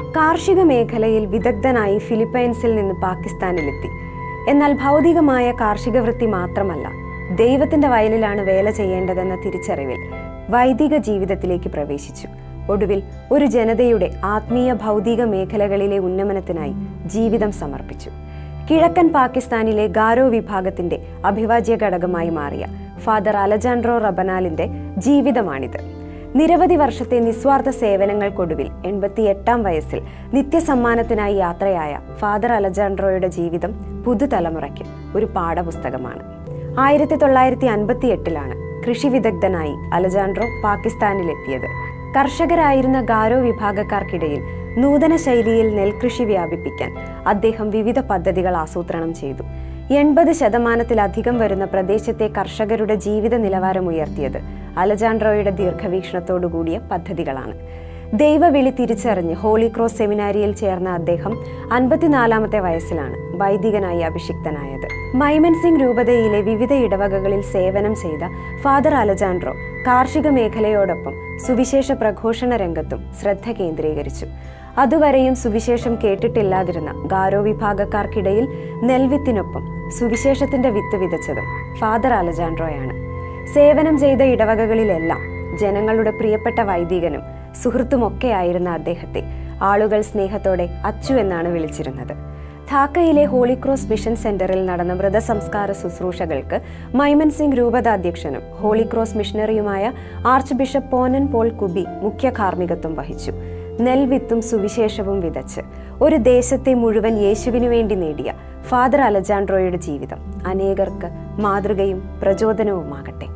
കാർഷിക മേഖലയിൽ വിദഗ്ധനായി ഫിലിപ്പൈൻസിൽ നിന്ന് പാകിസ്ഥാനിലെത്തി എന്നാൽ ഭൗതികമായ കാർഷിക വൃത്തി മാത്രമല്ല ദൈവത്തിന്റെ വയലിലാണ് വേല ചെയ്യേണ്ടതെന്ന തിരിച്ചറിവിൽ വൈദിക ജീവിതത്തിലേക്ക് പ്രവേശിച്ചു ഒടുവിൽ ഒരു ജനതയുടെ ആത്മീയ ഭൗതിക മേഖലകളിലെ ഉന്നമനത്തിനായി ജീവിതം സമർപ്പിച്ചു കിഴക്കൻ പാകിസ്ഥാനിലെ ഗാരോ വിഭാഗത്തിന്റെ അഭിവാജ്യ ഘടകമായി മാറിയ ഫാദർ അലജാൻഡ്രോ റബനാലിന്റെ ജീവിതമാണിത് നിരവധി വർഷത്തെ നിസ്വാർത്ഥ സേവനങ്ങൾക്കൊടുവിൽ എൺപത്തി എട്ടാം വയസ്സിൽ നിത്യസമ്മാനത്തിനായി യാത്രയായ ഫാദർ അലജാൻഡ്രോയുടെ ജീവിതം പുതുതലമുറയ്ക്ക് ഒരു പാഠപുസ്തകമാണ് ആയിരത്തി തൊള്ളായിരത്തി അൻപത്തി എട്ടിലാണ് കൃഷി വിദഗ്ധനായി അലജാൻഡ്രോ പാകിസ്ഥാനിലെത്തിയത് കർഷകരായിരുന്ന ഗാരോ വിഭാഗക്കാർക്കിടയിൽ നൂതന ശൈലിയിൽ നെൽകൃഷി വ്യാപിപ്പിക്കാൻ അദ്ദേഹം വിവിധ പദ്ധതികൾ ആസൂത്രണം ചെയ്തു എൺപത് ശതമാനത്തിലധികം വരുന്ന പ്രദേശത്തെ കർഷകരുടെ ജീവിത നിലവാരം ഉയർത്തിയത് അലജാൻഡ്രോയുടെ ദീർഘവീക്ഷണത്തോടുകൂടിയ പദ്ധതികളാണ് ദൈവവിളി തിരിച്ചറിഞ്ഞ് ഹോളി ക്രോസ് സെമിനാരിയിൽ ചേർന്ന അദ്ദേഹം അൻപത്തിനാലാമത്തെ വയസ്സിലാണ് വൈദികനായി അഭിഷിക്തനായത് മൈമൻ സിംഗ് രൂപതയിലെ വിവിധ ഇടവകകളിൽ സേവനം ചെയ്ത ഫാദർ അലജാൻഡ്രോ കാർഷിക മേഖലയോടൊപ്പം സുവിശേഷ പ്രഘോഷണ രംഗത്തും ശ്രദ്ധ കേന്ദ്രീകരിച്ചു അതുവരെയും സുവിശേഷം കേട്ടിട്ടില്ലാതിരുന്ന ഗാരോ വിഭാഗക്കാർക്കിടയിൽ നെൽവിത്തിനൊപ്പം സുവിശേഷത്തിന്റെ വിത്ത് വിതച്ചതും ഫാദർ അലജാൻഡ്രോയാണ് സേവനം ചെയ്ത ഇടവകകളിലെല്ലാം ജനങ്ങളുടെ പ്രിയപ്പെട്ട വൈദികനും സുഹൃത്തുമൊക്കെയായിരുന്ന അദ്ദേഹത്തെ ആളുകൾ സ്നേഹത്തോടെ അച്ചു എന്നാണ് വിളിച്ചിരുന്നത് ധാക്കയിലെ ഹോളി ക്രോസ് മിഷൻ സെന്ററിൽ നടന്ന മൃതസംസ്കാര ശുശ്രൂഷകൾക്ക് മൈമൻ സിംഗ് രൂപതാധ്യക്ഷനും ഹോളി ക്രോസ് മിഷണറിയുമായ archbishop Ponen Paul Kubi മുഖ്യ കാർമ്മികത്വം വഹിച്ചു നെൽവിത്തും സുവിശേഷവും വിതച്ച് ഒരു ദേശത്തെ മുഴുവൻ യേശുവിനു വേണ്ടി നേടിയ ഫാദർ അലജാൻഡ്രോയുടെ ജീവിതം അനേകർക്ക് മാതൃകയും പ്രചോദനവുമാകട്ടെ